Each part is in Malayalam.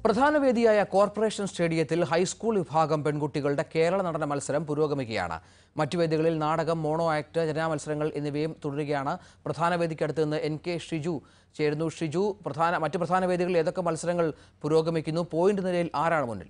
പ്രധാന വേദിയായ കോർപ്പറേഷൻ സ്റ്റേഡിയത്തിൽ ഹൈസ്കൂൾ വിഭാഗം പെൺകുട്ടികളുടെ കേരള നടന മത്സരം പുരോഗമിക്കുകയാണ് മറ്റു വേദികളിൽ നാടകം മോണോ ആക്ട് ജനാ മത്സരങ്ങൾ എന്നിവയും തുടരുകയാണ് പ്രധാന വേദിക്കടുത്ത് നിന്ന് എൻ കെ ഷിജു ചേരുന്നു ഷിജു പ്രധാന മറ്റു പ്രധാന വേദികളിൽ ഏതൊക്കെ മത്സരങ്ങൾ പുരോഗമിക്കുന്നു പോയിന്റ് നിലയിൽ ആരാണ് മുന്നിൽ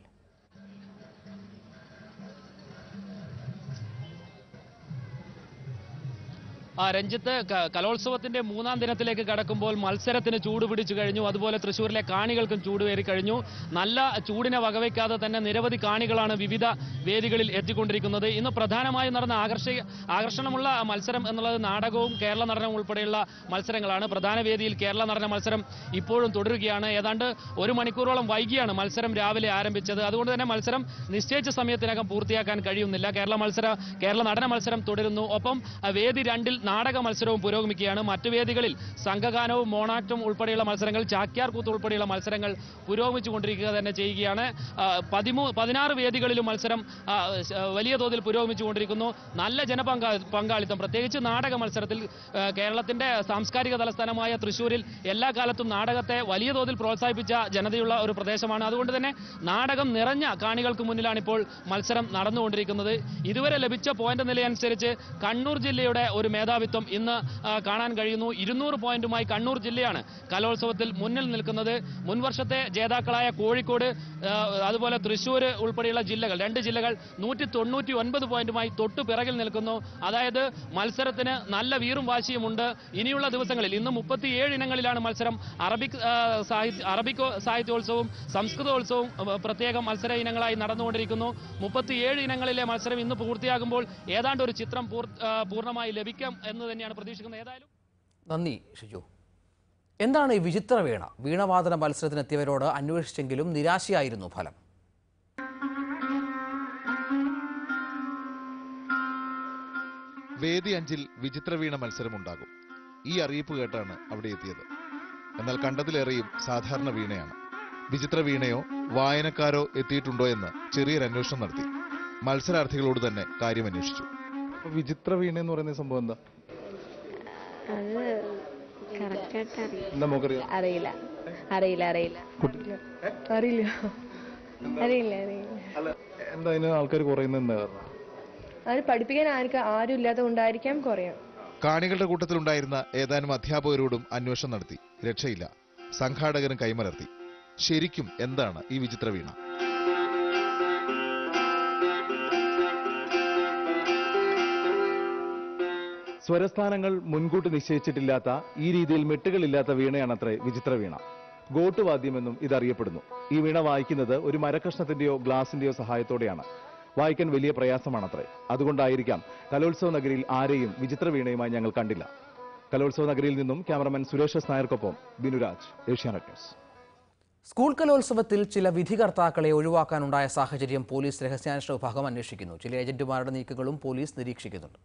ആ രഞ്ജിത്ത് ക- കലോത്സവത്തിന്റെ മൂന്നാം ദിനത്തിലേക്ക് കടക്കുമ്പോൾ മത്സരത്തിന് ചൂട് പിടിച്ചു കഴിഞ്ഞു അതുപോലെ തൃശ്ശൂരിലെ കാണികൾക്കും ചൂട് കയറി കഴിഞ്ഞു നല്ല ചൂടിനെ വകവയ്ക്കാതെ തന്നെ നിരവധി കാണികളാണ് വിവിധ വേദികളിൽ എത്തിക്കൊണ്ടിരിക്കുന്നത് ഇന്ന് പ്രധാനമായും നടന്ന ആകർഷക ആകർഷണമുള്ള മത്സരം എന്നുള്ളത് നാടകവും കേരള നടനവും ഉൾപ്പെടെയുള്ള മത്സരങ്ങളാണ് പ്രധാന വേദിയിൽ കേരള നടന മത്സരം ഇപ്പോഴും തുടരുകയാണ് ഏതാണ്ട് ഒരു മണിക്കൂറോളം വൈകിയാണ് മത്സരം രാവിലെ ആരംഭിച്ചത് അതുകൊണ്ട് തന്നെ മത്സരം നിശ്ചയിച്ച സമയത്തിനകം പൂർത്തിയാക്കാൻ കഴിയുന്നില്ല കേരള മത്സര കേരള നടന മത്സരം തുടരുന്നു ഒപ്പം ആ, വേദി രണ്ടിൽ നാടക മത്സരവും പുരോഗമിക്കുകയാണ് മറ്റു വേദികളിൽ സംഘഗാനവും മോണാക്റ്റും ഉൾപ്പെടെയുള്ള മത്സരങ്ങൾ ചാക്യാർ കൂത്ത് ഉൾപ്പെടെയുള്ള മത്സരങ്ങൾ പുരോഗമിച്ചു കൊണ്ടിരിക്കുക തന്നെ ചെയ്യുകയാണ് ആ, പതിമൂ പതിനാറ് വേദികളിലും മത്സരം ആ, ശ- വലിയ തോതിൽ പുരോഗമിച്ചു കൊണ്ടിരിക്കുന്നു നല്ല ജനപങ്കാ പങ്കാളിത്തം പ്രത്യേകിച്ച് നാടക മത്സരത്തിൽ ആ, കേരളത്തിന്റെ സാംസ്കാരിക തലസ്ഥാനമായ തൃശ്ശൂരിൽ എല്ലാ കാലത്തും നാടകത്തെ വലിയ തോതിൽ പ്രോത്സാഹിപ്പിച്ച ജനതയുള്ള ഒരു പ്രദേശമാണ് അതുകൊണ്ട് തന്നെ നാടകം നിറഞ്ഞ കാണികൾക്ക് മുന്നിലാണ് ഇപ്പോൾ മത്സരം നടന്നുകൊണ്ടിരിക്കുന്നത് ഇതുവരെ ലഭിച്ച പോയിന്റ് നിലയനുസരിച്ച് കണ്ണൂർ ജില്ലയുടെ ഒരു മേധാവിത്വം ഇന്ന് ആ, കാണാൻ കഴിയുന്നു ഇരുന്നൂറ് പോയിന്റുമായി കണ്ണൂർ ജില്ലയാണ് കലോത്സവത്തിൽ മുന്നിൽ നിൽക്കുന്നത് മുൻ വർഷത്തെ ജേതാക്കളായ കോഴിക്കോട് ആ, അതുപോലെ തൃശ്ശൂർ ഉൾപ്പെടെയുള്ള ജില്ലകൾ രണ്ട് ജില്ലകൾ നൂറ്റി തൊണ്ണൂറ്റി ഒൻപത് പോയിന്റുമായി തൊട്ടു പിറകിൽ നിൽക്കുന്നു അതായത് മത്സരത്തിന് നല്ല വീറും വാശിയുമുണ്ട് ഇനിയുള്ള ദിവസങ്ങളിൽ ഇന്ന് മുപ്പത്തിയേഴ് ഇനങ്ങളിലാണ് മത്സരം അറബിക് ആ, സാഹിത്യ അറബിക് സാഹിത്യോത്സവവും സംസ്കൃതോത്സവവും ആ, പ്രത്യേക മത്സര ഇനങ്ങളായി നടന്നുകൊണ്ടിരിക്കുന്നു മുപ്പത്തിയേഴ് ഇനങ്ങളിലെ മത്സരം ഇന്ന് പൂർത്തിയാകുമ്പോൾ ഏതാണ്ട് ഒരു ചിത്രം പൂർ- ആ, പൂർണ്ണമായി ലഭിക്കാം എന്ന് തന്നെയാണ് പ്രതീക്ഷിക്കുന്നത് ഏതായാലും നന്ദി ഷിജു എന്താണ് ഈ വിചിത്ര വീണ വീണവാദന മത്സരത്തിനെത്തിയവരോട് അന്വേഷിച്ചെങ്കിലും നിരാശയായിരുന്നു ഫലം വേദി അഞ്ചിൽ വിചിത്രവീണ മത്സരമുണ്ടാകും ഈ അറിയിപ്പ് കേട്ടാണ് അവിടെ എത്തിയത് എന്നാൽ കണ്ടതിലേറെയും സാധാരണ വീണയാണ് വിചിത്ര വീണയോ വായനക്കാരോ എത്തിയിട്ടുണ്ടോ എന്ന് ചെറിയൊരു അന്വേഷണം നടത്തി മത്സരാർത്ഥികളോട് തന്നെ കാര്യം അന്വേഷിച്ചു വിചിത്ര വീണ എന്ന് പറയുന്ന സംഭവം എന്താ അത് കറക്റ്റായിട്ട് അറിയില്ല എന്താ നമുക്കറിയാം അറിയില്ല അറിയില്ല അറിയില്ല അറിയില്ല അറിയില്ല അറിയില്ല അല്ല എന്താ അതിന് ആൾക്കാർ കുറയുന്നത് എന്താ കാരണം അത് പഠിപ്പിക്കാൻ ആർക്കും ആരും ഇല്ലാതെ കൊണ്ടായിരിക്കാം കുറയാം കാണികളുടെ കൂട്ടത്തിലുണ്ടായിരുന്ന ഏതാനും അധ്യാപകരോടും അന്വേഷണം നടത്തി രക്ഷയില്ല സംഘാടകരും കൈമലർത്തി ശരിക്കും എന്താണ് ഈ വിചിത്ര വീണ സ്വരസ്ഥാനങ്ങൾ മുൻകൂട്ടി നിശ്ചയിച്ചിട്ടില്ലാത്ത ഈ രീതിയിൽ മെട്ടുകളില്ലാത്ത വീണയാണത്രേ വിചിത്ര വീണ ഗോട്ടുവാദ്യമെന്നും ഇതറിയപ്പെടുന്നു ഈ വീണ വായിക്കുന്നത് ഒരു മരക്കഷ്ണത്തിന്റെയോ ഗ്ലാസിന്റെയോ സഹായത്തോടെയാണ് വായിക്കാൻ വലിയ പ്രയാസമാണത്രേ അതുകൊണ്ടായിരിക്കാം കലോത്സവ നഗരിയിൽ ആരെയും വിചിത്ര വീണയുമായി ഞങ്ങൾ കണ്ടില്ല കലോത്സവ നഗരിയിൽ നിന്നും ക്യാമറമാൻ സുരേഷ് എസ് നായർക്കൊപ്പം ബിനുരാജ് ഏഷ്യാനെറ്റ് ന്യൂസ് സ്കൂൾ കലോത്സവത്തിൽ ചില വിധികർത്താക്കളെ ഒഴിവാക്കാനുണ്ടായ സാഹചര്യം പോലീസ് രഹസ്യാന്വേഷണ വിഭാഗം അന്വേഷിക്കുന്നു ചില ഏജന്റുമാരുടെ നീക്കങ്ങളും പോലീസ് നിരീക്ഷിക്കുന്നുണ്ട്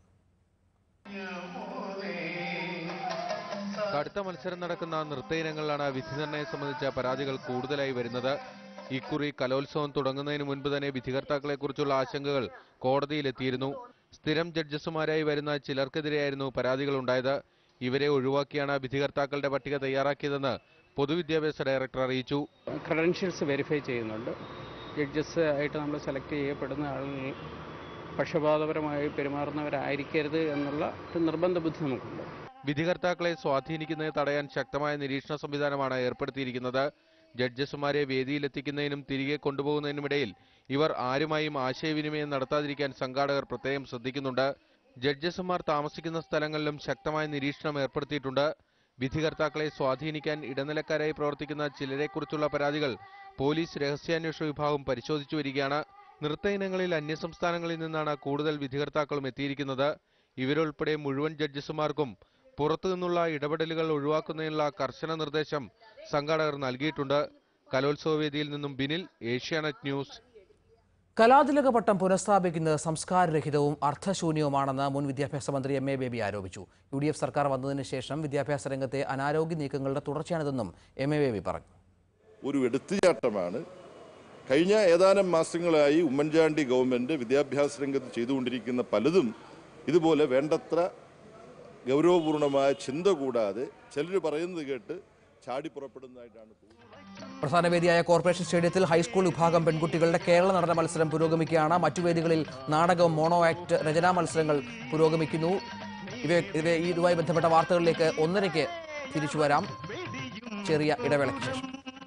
കടുത്ത മത്സരം നടക്കുന്ന നൃത്ത ഇനങ്ങളിലാണ് വിധി നിർണയം സംബന്ധിച്ച പരാതികൾ കൂടുതലായി വരുന്നത് ഇക്കുറി കലോത്സവം തുടങ്ങുന്നതിന് മുൻപ് തന്നെ വിധികർത്താക്കളെക്കുറിച്ചുള്ള ആശങ്കകൾ കോടതിയിലെത്തിയിരുന്നു സ്ഥിരം ജഡ്ജസുമാരായി വരുന്ന ചിലർക്കെതിരെയായിരുന്നു പരാതികൾ ഉണ്ടായത് ഇവരെ ഒഴിവാക്കിയാണ് വിധികർത്താക്കളുടെ പട്ടിക തയ്യാറാക്കിയതെന്ന് പൊതുവിദ്യാഭ്യാസ ഡയറക്ടർ അറിയിച്ചു ക്രെഡൻഷ്യൽസ് വെരിഫൈ ചെയ്യുന്നുണ്ട് ജഡ്ജസ് ആയിട്ട് നമ്മൾ സെലക്ട് ചെയ്യപ്പെടുന്ന ആളുകൾ പക്ഷപാതപരമായി പെരുമാറുന്നവരായിരിക്കരുത് എന്നുള്ള ഒരു നിർബന്ധ ബുദ്ധി നമുക്കുണ്ട് വിധികർത്താക്കളെ സ്വാധീനിക്കുന്നത് തടയാൻ ശക്തമായ നിരീക്ഷണ സംവിധാനമാണ് ഏർപ്പെടുത്തിയിരിക്കുന്നത് ജഡ്ജസുമാരെ വേദിയിലെത്തിക്കുന്നതിനും തിരികെ കൊണ്ടുപോകുന്നതിനുമിടയിൽ ഇവർ ആരുമായും ആശയവിനിമയം നടത്താതിരിക്കാൻ സംഘാടകർ പ്രത്യേകം ശ്രദ്ധിക്കുന്നുണ്ട് ജഡ്ജസുമാർ താമസിക്കുന്ന സ്ഥലങ്ങളിലും ശക്തമായ നിരീക്ഷണം ഏർപ്പെടുത്തിയിട്ടുണ്ട് വിധികർത്താക്കളെ സ്വാധീനിക്കാൻ ഇടനിലക്കാരായി പ്രവർത്തിക്കുന്ന ചിലരെക്കുറിച്ചുള്ള പരാതികൾ പോലീസ് രഹസ്യാന്വേഷണ വിഭാഗം പരിശോധിച്ചു വരികയാണ് നൃത്ത ഇനങ്ങളിൽ അന്യസംസ്ഥാനങ്ങളിൽ നിന്നാണ് കൂടുതൽ വിധികർത്താക്കളും എത്തിയിരിക്കുന്നത് ഇവരുൾപ്പെടെ മുഴുവൻ ജഡ്ജസുമാർക്കും പുറത്തുനിന്നുള്ള ഇടപെടലുകൾ ഒഴിവാക്കുന്നതിനുള്ള കർശന നിർദ്ദേശം സംഘാടകർ നൽകിയിട്ടുണ്ട് കലോത്സവ വേദിയിൽ നിന്നും ബിനിൽ ഏഷ്യാനെറ്റ് ന്യൂസ് കലാതിലക പട്ടം പുനഃസ്ഥാപിക്കുന്നത് സംസ്കാരരഹിതവും അർത്ഥശൂന്യവുമാണെന്ന് മുൻ വിദ്യാഭ്യാസ മന്ത്രി എം എ ബേബി ആരോപിച്ചു യു ഡി എഫ് സർക്കാർ വന്നതിന് ശേഷം വിദ്യാഭ്യാസ രംഗത്തെ അനാരോഗ്യ നീക്കങ്ങളുടെ തുടർച്ചയാണിതെന്നും എം എ ബേബി പറഞ്ഞു ഒരു എടുത്തുചാട്ടമാണ് കഴിഞ്ഞ ഏതാനും മാസങ്ങളായി ഉമ്മൻചാണ്ടി ഗവൺമെൻറ് വിദ്യാഭ്യാസ രംഗത്ത് ചെയ്തുകൊണ്ടിരിക്കുന്ന പലതും ഇതുപോലെ വേണ്ടത്ര ഗൗരവപൂർണമായ ചിന്ത കൂടാതെ ചിലർ പറയുന്നത് കേട്ട് ചാടി പുറപ്പെടുന്നതായിട്ടാണ് തോന്നുന്നത് പ്രധാന വേദിയായ കോർപ്പറേഷൻ സ്റ്റേഡിയത്തിൽ ഹൈസ്കൂൾ വിഭാഗം പെൺകുട്ടികളുടെ കേരള നടന മത്സരം പുരോഗമിക്കുകയാണ് മറ്റു വേദികളിൽ നാടകം മോണോ ആക്ട് രചനാ മത്സരങ്ങൾ പുരോഗമിക്കുന്നു ഇവ ഇവ ഇതുമായി ബന്ധപ്പെട്ട വാർത്തകളിലേക്ക് ഒന്നരയ്ക്ക് തിരിച്ചു വരാം ചെറിയ ഇടവേളയ്ക്ക് ശേഷം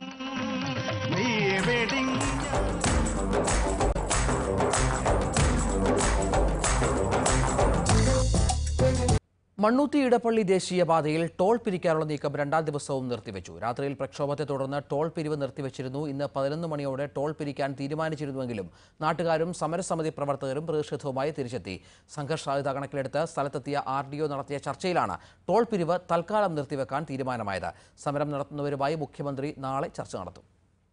മണ്ണൂത്തി ഇടപ്പള്ളി ദേശീയപാതയിൽ ടോൾ പിരിക്കാനുള്ള നീക്കം രണ്ടാം ദിവസവും നിർത്തിവെച്ചു രാത്രിയിൽ പ്രക്ഷോഭത്തെ തുടർന്ന് ടോൾ പിരിവ് നിർത്തിവെച്ചിരുന്നു ഇന്ന് പതിനൊന്ന് മണിയോടെ ടോൾ പിരിക്കാൻ തീരുമാനിച്ചിരുന്നുവെങ്കിലും നാട്ടുകാരും സമരസമിതി പ്രവർത്തകരും പ്രതിഷേധവുമായി തിരിച്ചെത്തി സംഘർഷായുധ കണക്കിലെടുത്ത് സ്ഥലത്തെത്തിയ ആർ ഡി ഒ നടത്തിയ ചർച്ചയിലാണ് ടോൾ പിരിവ് തൽക്കാലം നിർത്തിവെക്കാൻ തീരുമാനമായത് സമരം നടത്തുന്നവരുമായി മുഖ്യമന്ത്രി നാളെ ചർച്ച നടത്തും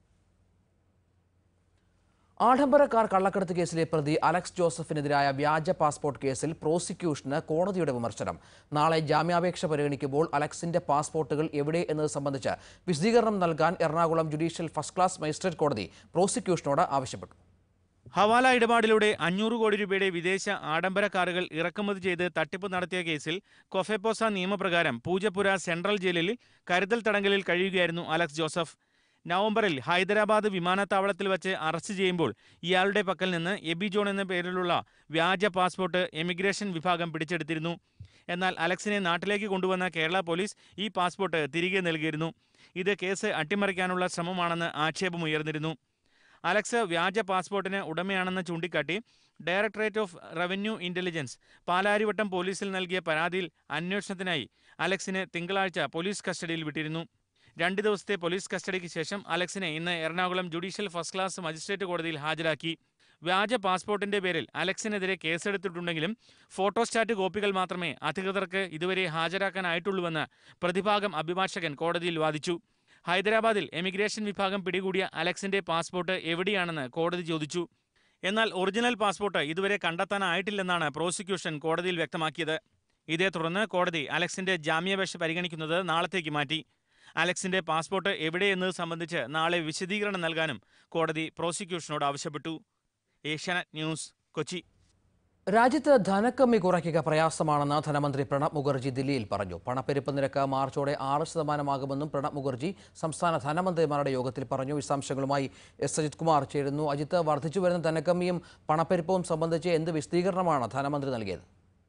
ആഡംബര കാർ കള്ളക്കടത്ത് കേസിലെ പ്രതി അലക്സ് ജോസഫിനെതിരായ വ്യാജ പാസ്പോർട്ട് കേസിൽ പ്രോസിക്യൂഷന് കോടതിയുടെ വിമർശനം നാളെ ജാമ്യാപേക്ഷ പരിഗണിക്കുമ്പോൾ അലക്സിന്റെ പാസ്പോർട്ടുകൾ എവിടെ എന്നത് സംബന്ധിച്ച് വിശദീകരണം നൽകാൻ Ernakulam judicial first class magistrate കോടതി പ്രോസിക്യൂഷനോട് ആവശ്യപ്പെട്ടു ഹവാല ഇടപാടിലൂടെ അഞ്ഞൂറ് കോടി രൂപയുടെ വിദേശ ആഡംബര കാറുകൾ ഇറക്കുമതി ചെയ്ത് തട്ടിപ്പ് നടത്തിയ കേസിൽ കൊഫെപ്പോസ നിയമപ്രകാരം പൂജപ്പുര സെൻട്രൽ ജയിലിൽ കരുതൽ തടങ്കലിൽ കഴിയുകയായിരുന്നു അലക്സ് ജോസഫ് നവംബറിൽ ഹൈദരാബാദ് വിമാനത്താവളത്തിൽ വച്ച് അറസ്റ്റ് ചെയ്യുമ്പോൾ ഇയാളുടെ പക്കൽ നിന്ന് എബി ജോൺ എന്ന പേരിലുള്ള വ്യാജ പാസ്പോർട്ട് എമിഗ്രേഷൻ വിഭാഗം പിടിച്ചെടുത്തിരുന്നു എന്നാൽ അലക്സിനെ നാട്ടിലേക്ക് കൊണ്ടുവന്ന കേരള പോലീസ് ഈ പാസ്പോർട്ട് തിരികെ നൽകിയിരുന്നു ഇത് കേസ് അട്ടിമറിക്കാനുള്ള ശ്രമമാണെന്ന് ആക്ഷേപമുയർന്നിരുന്നു അലക്സ് വ്യാജ പാസ്പോർട്ടിന് ഉടമയാണെന്ന് ചൂണ്ടിക്കാട്ടി directorate of revenue intelligence Palarivattom പോലീസിൽ നൽകിയ പരാതിയിൽ അന്വേഷണത്തിനായി അലക്സിനെ തിങ്കളാഴ്ച പോലീസ് കസ്റ്റഡിയിൽ വിട്ടിരുന്നു രണ്ട് ദിവസത്തെ പോലീസ് കസ്റ്റഡിക്ക് ശേഷം അലക്സിനെ ഇന്ന് Ernakulam judicial first class magistrate കോടതിയിൽ ഹാജരാക്കി വ്യാജ പാസ്പോർട്ടിന്റെ പേരിൽ അലക്സിനെതിരെ കേസെടുത്തിട്ടുണ്ടെങ്കിലും ഫോട്ടോസ്റ്റാറ്റ് കോപ്പികൾ മാത്രമേ അധികൃതർക്ക് ഇതുവരെ ഹാജരാക്കാനായിട്ടുള്ളൂവെന്ന് പ്രതിഭാഗം അഭിഭാഷകൻ കോടതിയിൽ വാദിച്ചു ഹൈദരാബാദിൽ എമിഗ്രേഷൻ വിഭാഗം പിടികൂടിയ അലക്സിന്റെ പാസ്പോർട്ട് എവിടെയാണെന്ന് കോടതി ചോദിച്ചു എന്നാൽ ഒറിജിനൽ പാസ്പോർട്ട് ഇതുവരെ കണ്ടെത്താനായിട്ടില്ലെന്നാണ് പ്രോസിക്യൂഷൻ കോടതിയിൽ വ്യക്തമാക്കിയത് ഇതേ തുടർന്ന് കോടതി അലക്സിന്റെ ജാമ്യാപേക്ഷ പരിഗണിക്കുന്നത് നാളത്തേക്ക് മാറ്റി അലക്സിന്റെ പാസ്പോർട്ട് എവിടെയെന്നത് സംബന്ധിച്ച് നാളെ വിശദീകരണം നൽകാനും കോടതി പ്രോസിക്യൂഷനോട് ആവശ്യപ്പെട്ടു ഏഷ്യാനെറ്റ് ന്യൂസ് കൊച്ചി രാജ്യത്ത് ധനക്കമ്മി കുറയ്ക്കുക പ്രയാസമാണെന്ന് ധനമന്ത്രി പ്രണബ് മുഖർജി ദില്ലിയിൽ പറഞ്ഞു പണപ്പെരുപ്പ നിരക്ക് മാർച്ചോടെ ആറ് ശതമാനമാകുമെന്നും പ്രണബ് മുഖർജി സംസ്ഥാന ധനമന്ത്രിമാരുടെ യോഗത്തിൽ പറഞ്ഞു വിശദാംശങ്ങളുമായി എസ് അജിത് കുമാർ ചേരുന്നു അജിത്ത് വർദ്ധിച്ചു വരുന്ന ധനക്കമ്മിയും പണപ്പെരുപ്പവും സംബന്ധിച്ച് എന്ത് വിശദീകരണമാണ് ധനമന്ത്രി നൽകിയത്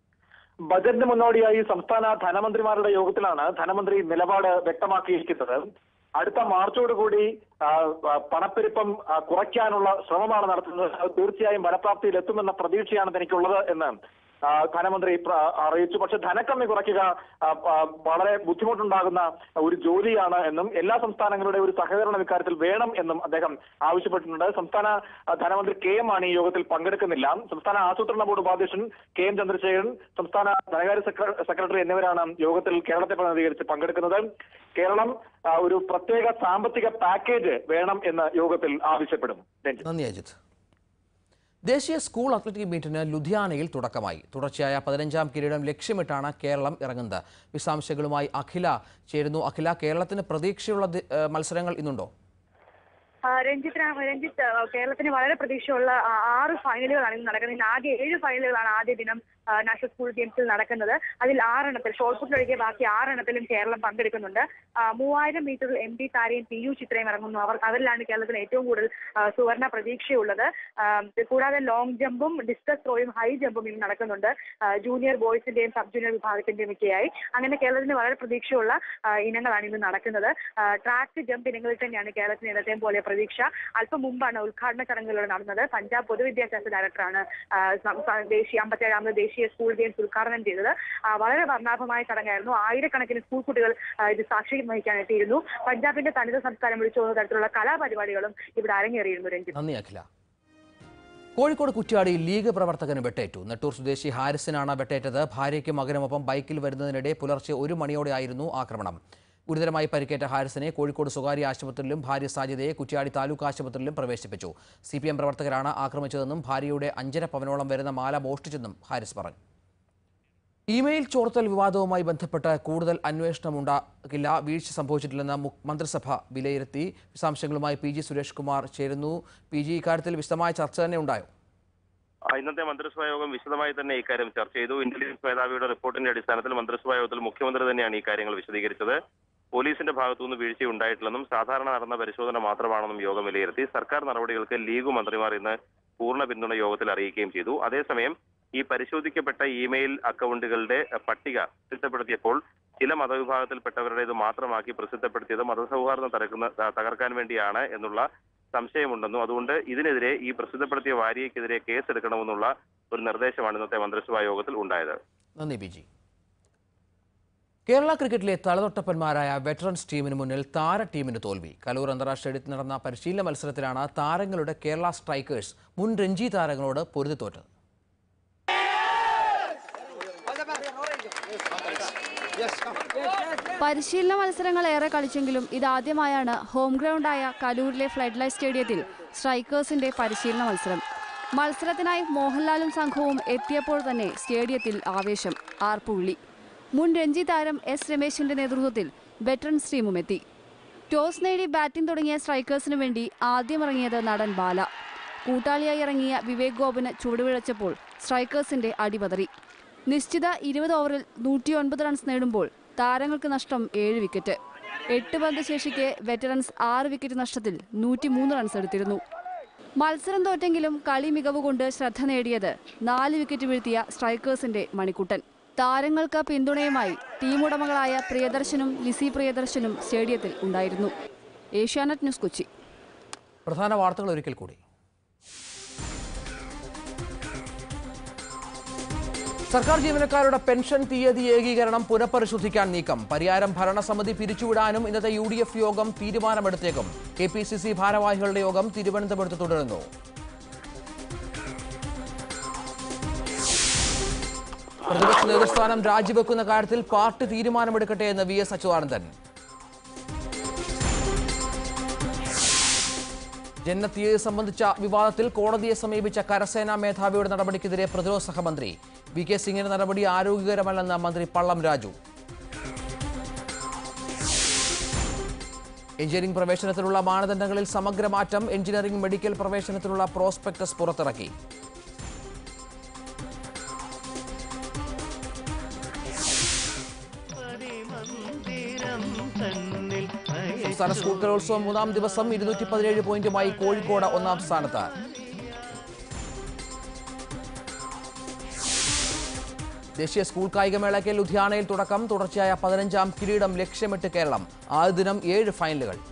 ബജറ്റിന് മുന്നോടിയായി സംസ്ഥാന ധനമന്ത്രിമാരുടെ യോഗത്തിലാണ് ധനമന്ത്രി നിലപാട് വ്യക്തമാക്കിയിരിക്കുന്നത് അടുത്ത മാർച്ചോടുകൂടി ആ, ആ, പണപ്പെരുപ്പം ആ, കുറയ്ക്കാനുള്ള ശ്രമമാണ് നടത്തുന്നത് അത് തീർച്ചയായും ഫലപ്രാപ്തിയിൽ എത്തുമെന്ന പ്രതീക്ഷയാണ് തനിക്കുള്ളത് എന്ന് ആ, ധനമന്ത്രി പ്ര- അറിയിച്ചു പക്ഷെ ധനക്കമ്മി കുറയ്ക്കുക ആ, ആ, വളരെ ബുദ്ധിമുട്ടുണ്ടാകുന്ന ഒരു ജോലിയാണ് എന്നും എല്ലാ സംസ്ഥാനങ്ങളുടെ ഒരു സഹകരണം ഇക്കാര്യത്തിൽ വേണം എന്നും അദ്ദേഹം ആവശ്യപ്പെട്ടിട്ടുണ്ട് സംസ്ഥാന ആ, ധനമന്ത്രി കെ എം മാണി ഈ യോഗത്തിൽ പങ്കെടുക്കുന്നില്ല സംസ്ഥാന ആസൂത്രണ ബോർഡ് ഉപാധ്യക്ഷൻ കെ എം ചന്ദ്രശേഖരൻ സംസ്ഥാന ധനകാര്യ സെക്ര- സെക്രട്ടറി എന്നിവരാണ് യോഗത്തിൽ കേരളത്തെ പ്രതിനിധീകരിച്ച് പങ്കെടുക്കുന്നത് കേരളം ആ, ഒരു പ്രത്യേക സാമ്പത്തിക പാക്കേജ് വേണം എന്ന് യോഗത്തിൽ ആവശ്യപ്പെടും രഞ്ജിത്ത് നന്ദി അജിത് ദേശീയ സ്കൂൾ അത്ലറ്റിക് മീറ്റിന് ലുധിയാനയിൽ തുടക്കമായി തുടർച്ചയായ പതിനഞ്ചാം കിരീടം ലക്ഷ്യമിട്ടാണ് കേരളം ഇറങ്ങുന്നത് വിശദാംശങ്ങളുമായി അഖില ചേരുന്നു അഖില കേരളത്തിന് പ്രതീക്ഷയുള്ള ദി- ഏഹ് മത്സരങ്ങൾ ഇന്നുണ്ടോ ആ, രഞ്ജിത്ത് രാ- രഞ്ജിത്ത് ആ, കേരളത്തിന് വളരെ പ്രതീക്ഷയുള്ള ആ, ആറ് ഫൈനലുകളാണ് ഇന്ന് നടക്കുന്നത് ഇന്ന് ആദ്യ ഏഴ് ഫൈനലുകളാണ് ആദ്യ ദിനം ആ, നാഷണൽ സ്കൂൾ ഗെയിംസിൽ നടക്കുന്നത് അതിൽ ആറെണ്ണത്തിൽ ഷോർട്ട് പുട്ട് ഒഴികെ ബാക്കി ആറെണ്ണത്തിലും കേരളം പങ്കെടുക്കുന്നുണ്ട് ആ, മൂവായിരം മീറ്ററിൽ എം ഡി താരയും പി യു ചിത്രയും ഇറങ്ങുന്നു അവർ അവരിലാണ് കേരളത്തിന് ഏറ്റവും കൂടുതൽ ആ, സുവർണ പ്രതീക്ഷയുള്ളത് ആ, കൂടാതെ ലോങ് ജമ്പും ഡിസ്കസ് ത്രോയും ഹൈ ജമ്പും ഇന്ന് നടക്കുന്നുണ്ട് ആ, ജൂനിയർ ബോയ്സിന്റെയും സബ് ജൂനിയർ വിഭാഗത്തിന്റെയും ഒക്കെയായി അങ്ങനെ കേരളത്തിന് വളരെ പ്രതീക്ഷയുള്ള ആ, ഇനങ്ങളാണ് ഇന്ന് നടക്കുന്നത് ആ, ട്രാക്ക് ജമ്പ് ഇനങ്ങളിൽ തന്നെയാണ് കേരളത്തിന് ഇന്നത്തെയും പോലെ പ്രതീക്ഷ അല്പം മുമ്പാണ് ഉദ്ഘാടന ചടങ്ങുകൾ നടന്നത് പഞ്ചാബ് പൊതുവിദ്യാഭ്യാസ ഡയറക്ടറാണ് ആ, സം- സ- ദേശീയ അമ്പത്തേഴാമത് ദേശീയ സ്കൂൾ ഗെയിംസ് ഉദ്ഘാടനം ചെയ്തത് ആ, വളരെ വർണ്ണാഭമായ ചടങ്ങായിരുന്നു ആയിരക്കണക്കിന് സ്കൂൾ കുട്ടികൾ ആ, ഇത് സാക്ഷ്യം വഹിക്കാൻ എത്തിയിരുന്നു പഞ്ചാബിന്റെ തനിത സംസ്കാരം വിളിച്ചോന്ന തരത്തിലുള്ള കലാപരിപാടികളും ഇവിടെ അരങ്ങേറിയിരുന്നു രഞ്ജിത്ത് നന്ദി അഖില കോഴിക്കോട് കുറ്റ്യാടിയിൽ ലീഗ് പ്രവർത്തകന് വെട്ടേറ്റു നെട്ടൂർ സ്വദേശി ഹാരിസിനാണ് വെട്ടേറ്റത് ഭാര്യയ്ക്കും മകനുമൊപ്പം ബൈക്കിൽ വരുന്നതിനിടെ പുലർച്ചെ ഒരു മണിയോടെയായിരുന്നു ആക്രമണം ഗുരുതരമായി പരിക്കേറ്റ ഹാരിസിനെ കോഴിക്കോട് സ്വകാര്യ ആശുപത്രിയിലും ഭാര്യ സാജിദയെ കുറ്റ്യാടി താലൂക്ക് ആശുപത്രിയിലും പ്രവേശിപ്പിച്ചു സി പി എം പ്രവർത്തകരാണ് ആക്രമിച്ചതെന്നും ഭാര്യയുടെ അഞ്ചര പവനോളം വരുന്ന മാല മോഷ്ടിച്ചെന്നും ഹാരിസ് പറഞ്ഞു ഇമെയിൽ ചോർത്തൽ വിവാദവുമായി ബന്ധപ്പെട്ട് കൂടുതൽ അന്വേഷണം ഉണ്ടാകില്ല വീഴ്ച സംഭവിച്ചിട്ടില്ലെന്ന് മു- മന്ത്രിസഭ വിലയിരുത്തി വിശദാംശങ്ങളുമായി പി ജി സുരേഷ് കുമാർ ചേരുന്നു പി ജി ഇക്കാര്യത്തിൽ വിശദമായ ചർച്ച തന്നെ ഉണ്ടായോ ആ, ഇന്നത്തെ മന്ത്രിസഭാ യോഗം വിശദമായി തന്നെ ഇക്കാര്യം ചർച്ച ചെയ്തു ഇന്റലിജൻസ് മേധാവിയുടെ റിപ്പോർട്ടിന്റെ അടിസ്ഥാനത്തിൽ മന്ത്രിസഭാ യോഗത്തിൽ മുഖ്യമന്ത്രി തന്നെയാണ് ഈ കാര്യങ്ങൾ വിശദീകരിച്ചത് പോലീസിന്റെ ഭാഗത്തുനിന്ന് വീഴ്ച ഉണ്ടായിട്ടില്ലെന്നും സാധാരണ നടന്ന പരിശോധന മാത്രമാണെന്നും യോഗം വിലയിരുത്തി സർക്കാർ നടപടികൾക്ക് ലീഗ് മന്ത്രിമാർ ഇന്ന് പൂർണ്ണ പിന്തുണ യോഗത്തിൽ അറിയിക്കുകയും ചെയ്തു അതേസമയം ഈ പരിശോധിക്കപ്പെട്ട ഇമെയിൽ അക്കൗണ്ടുകളുടെ അഹ്, പട്ടിക പ്രസിദ്ധപ്പെടുത്തിയപ്പോൾ ചില മതവിഭാഗത്തിൽപ്പെട്ടവരുടേത് മാത്രമാക്കി പ്രസിദ്ധപ്പെടുത്തിയത് മതസൗഹാർദ്ദം തകർക്കുന്ന ത- തകർക്കാൻ വേണ്ടിയാണ് എന്നുള്ള സംശയമുണ്ടെന്നും അതുകൊണ്ട് ഇതിനെതിരെ ഈ പ്രസിദ്ധപ്പെടുത്തിയ വാരികയ്ക്കെതിരെ കേസെടുക്കണമെന്നുള്ള ഒരു നിർദ്ദേശമാണ് ഇന്നത്തെ മന്ത്രിസഭാ യോഗത്തിൽ ഉണ്ടായത് നന്ദി ബിജി കേരള ക്രിക്കറ്റിലെ തലതൊട്ടപ്പന്മാരായ വെറ്ററൻസ് ടീമിന് മുന്നിൽ താര ടീമിന് തോൽവി കലൂർ അന്താരാഷ്ട്ര സ്റ്റേഡിയത്തിൽ നടന്ന പരിശീലന മത്സരത്തിലാണ് താരങ്ങളുടെ കേരള സ്ട്രൈക്കേഴ്സ് മുൻ രഞ്ജി താരങ്ങളോട് പൊരുതി തോറ്റത് പരിശീലന മത്സരങ്ങൾ ഏറെ കളിച്ചെങ്കിലും ഇതാദ്യമായാണ് ഹോം ഗ്രൗണ്ടായ കലൂരിലെ ഫ്ലഡ് ലൈറ്റ് സ്റ്റേഡിയത്തിൽ സ്ട്രൈക്കേഴ്സിന്റെ പരിശീലന മത്സരം മത്സരത്തിനായി മോഹൻലാലും സംഘവും എത്തിയപ്പോൾ തന്നെ സ്റ്റേഡിയത്തിൽ ആവേശം ആർപ്പുവിളി മുൻ രഞ്ജി താരം എസ് രമേശിന്റെ നേതൃത്വത്തിൽ വെറ്ററൻസ് ടീമും എത്തി ടോസ് നേടി ബാറ്റിംഗ് തുടങ്ങിയ സ്ട്രൈക്കേഴ്സിനു വേണ്ടി ആദ്യമിറങ്ങിയത് നടൻ ബാല കൂട്ടാളിയായി ഇറങ്ങിയ വിവേക് ഗോപന് ചുവടുവിഴച്ചപ്പോൾ സ്ട്രൈക്കേഴ്സിന്റെ അടിപതറി നിശ്ചിത ഇരുപത് ഓവറിൽ നൂറ്റിയൊൻപത് റൺസ് നേടുമ്പോൾ താരങ്ങൾക്ക് നഷ്ടം ഏഴ് വിക്കറ്റ് എട്ട് പന്ത് ശേഷിക്കെ വെറ്ററൻസ് ആറ് വിക്കറ്റ് നഷ്ടത്തിൽ നൂറ്റിമൂന്ന് റൺസ് എടുത്തിരുന്നു മത്സരം തോറ്റെങ്കിലും കളി മികവ് കൊണ്ട് ശ്രദ്ധ നേടിയത് നാല് വിക്കറ്റ് വീഴ്ത്തിയ സ്ട്രൈക്കേഴ്സിന്റെ മണിക്കുട്ടൻ താരങ്ങൾക്ക് പിന്തുണയുമായി ടീമുടമകളായ പ്രിയദർശനും ലിസി പ്രിയദർശനും സ്റ്റേഡിയത്തിൽ ഉണ്ടായിരുന്നു ഏഷ്യാനെറ്റ് ന്യൂസ് കൊച്ചി പ്രധാന വാർത്തകൾ ഒരിക്കൽ കൂടി സർക്കാർ ജീവനക്കാരുടെ പെൻഷൻ തീയതി ഏകീകരണം പുനഃപരിശോധിക്കാൻ നീക്കം പരിയാരം ഭരണസമിതി പിരിച്ചുവിടാനും ഇന്നത്തെ യു ഡി എഫ് യോഗം തീരുമാനമെടുത്തേക്കും കെ പി സി സി ഭാരവാഹികളുടെ യോഗം തിരുവനന്തപുരത്ത് തുടരുന്നു പ്രതിപക്ഷ നേതൃസ്ഥാനം രാജിവെക്കുന്ന കാര്യത്തിൽ പാർട്ടി തീരുമാനമെടുക്കട്ടെ എന്ന് വി എസ് അച്യുതാനന്ദൻ ജനനത്തീയതി സംബന്ധിച്ച വിവാദത്തിൽ കോടതിയെ സമീപിച്ച കരസേനാ മേധാവിയുടെ നടപടിക്കെതിരെ പ്രതിരോധ സഹമന്ത്രി വി കെ സിംഗിന്റെ നടപടി ആരോഗ്യകരമല്ലെന്ന് മന്ത്രി പള്ളം രാജു എഞ്ചിനീയറിംഗ് പ്രവേശനത്തിനുള്ള മാനദണ്ഡങ്ങളിൽ സമഗ്ര മാറ്റം എഞ്ചിനീയറിംഗ് മെഡിക്കൽ പ്രവേശനത്തിനുള്ള പ്രോസ്പെക്ടസ് പുറത്തിറക്കി സംസ്ഥാന സ്കൂൾ കലോത്സവം മൂന്നാം ദിവസം ഇരുന്നൂറ്റി പതിനേഴ് പോയിന്റുമായി കോഴിക്കോട് ഒന്നാം സ്ഥാനത്ത് ദേശീയ സ്കൂൾ കായികമേളയ്ക്ക് ലുധിയാനയിൽ തുടക്കം തുടർച്ചയായ പതിനഞ്ചാം കിരീടം ലക്ഷ്യമിട്ട് കേരളം ആദ്യ ദിനം ഏഴ് ഫൈനലുകൾ